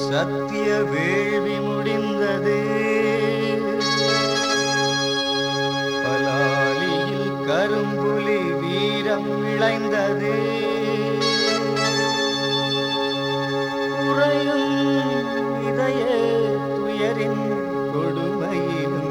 சத்திய வேள்வி முடிந்தது பலாலியில் கரும்புலி வீரம் விளைந்தது உறையும் இதய துயரின் கொடுமையிலும்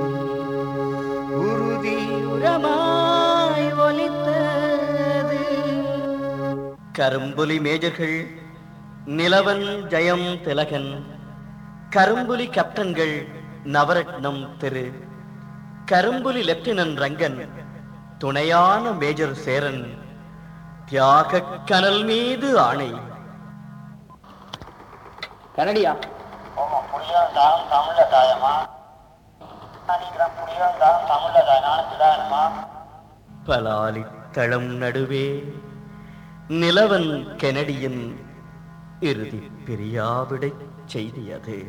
உறுதி உரமாய் ஒலித்தது கரும்புலி மேஜர்கள் நிலவன் ஜெயம் திலகன் கரும்புலி கேப்டன்கள் நவரத்னம் திரு கரும்புலி லெப்டினன்ட் ரங்கன் துணையான மேஜர் சேரன் தியாக கனல் மீது ஆணை கனடியா ஆமா புளியங்காலம் தமிழ்ல தாயமா நினைக்கிறேன் புளியங்காலம் தமிழ்ல தாய் நானுக்கு தாயமா பலாலி தளம் நடுவே நிலவன் கெனடியின் இறுதி பிரியாவிடை செய்தியது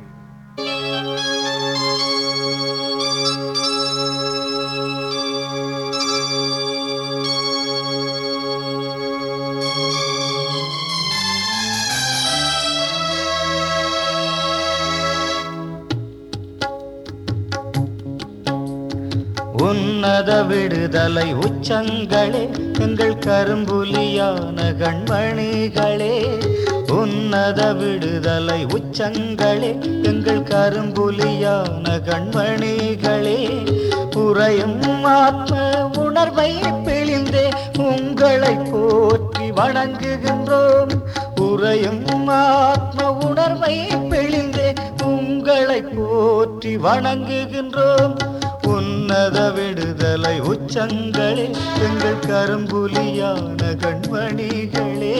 உன்னத விடுதலை உச்சங்களே எங்கள் கரும்புலியான கண்மணிகளே உன்னத விடுதலை உச்சங்களே எங்கள் கரும்புலியான கண்மணிகளே உறையும் ஆத்ம உணர்வை பிழிந்தே உங்களை போற்றி வணங்குகின்றோம் உறையும் ஆத்ம உணர்வை பிழிந்தே உங்களை போற்றி வணங்குகின்றோம் உன்னத விடுதலை உச்சங்களே எங்கள் கரும்புலியான கண்மணிகளே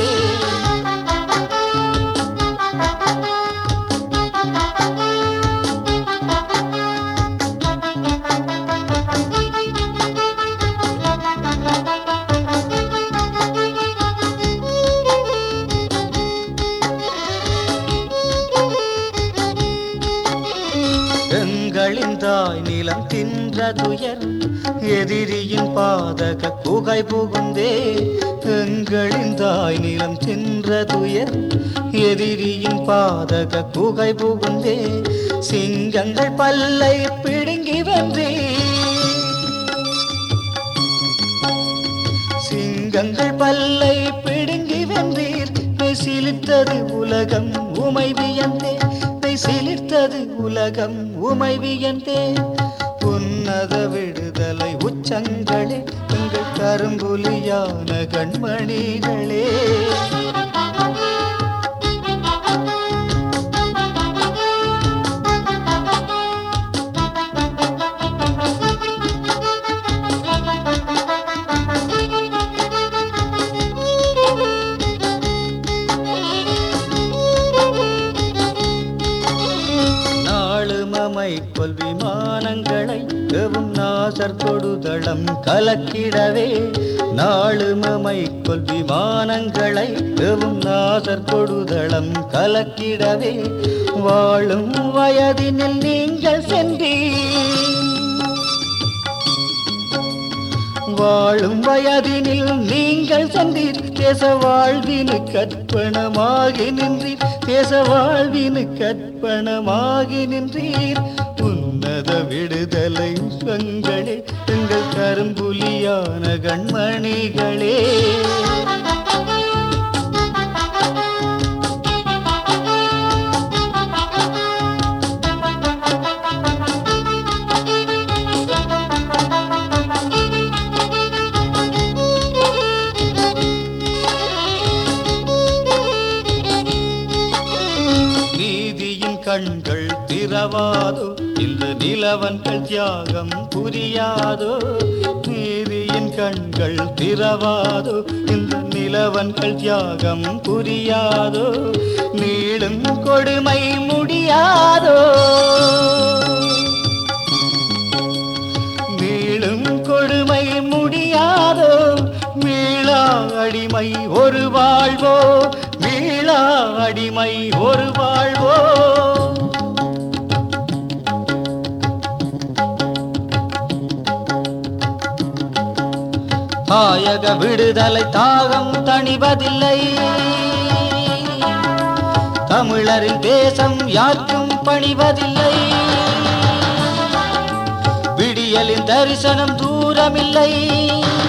எங்களின் தாய் நிலம் தின்ற துயர் எதிரியின் பாதக குகை புகுந்தே எங்களின் தாய் நிலம் தின்ற துயர் எதிரியின் பாதக குகை புகுந்தே சிங்கங்கள் பல்லை பிடுங்கி வென்றே சிங்கங்கள் பல்லை பிடுங்கி வென்றீர் மெய் சிலிர்த்தது உலகம் உமை வியந்தே மெய் சிலிர்த்தது உலகம் உமை வியந்தே உன்னத விடுதலை உச்சங்களே எங்கள் கரும்புலியான கண்மணிகளே நாளுமமை கொல் விமானங்களை எவும் நாசர் கொடுதளம் கலக்கிடவே நாளுமமை கொல் விமானங்களை எவும் நாசர் கொடுதளம் கலக்கிடவே வாழும் வயதினில் நீங்கள் சென்றீர் வாழும் வயதினில் நீங்கள் சந்தீர் தேச வாழ்வினு கற்பனமாகி நின்றீர் தேச வாழ்வினு கற்பனமாகி நின்றீர் உன்னத விடுதலை சொங்களே எங்கள் கரும்புலியான கண்மணிகளே நீதியின் கண்கள் திறவாதோ இந்த நிலவன்கள் தியாகம் புரியாதோ நீதியின் கண்கள் திறவாதோ இந்த நிலவன்கள் தியாகம் புரியாதோ நீளும் கொடுமை முடியாதோ மீளும் கொடுமை முடியாதோ மீளா அடிமை ஒரு வாழ்வோ மீளா அடிமை ஒரு வாழ்வோ தாயக விடுதலை தாகம் தணிவதில்லை தமிழரின் தேசம் யாருக்கும் பணிவதில்லை விடியலின் தரிசனம் தூரமில்லை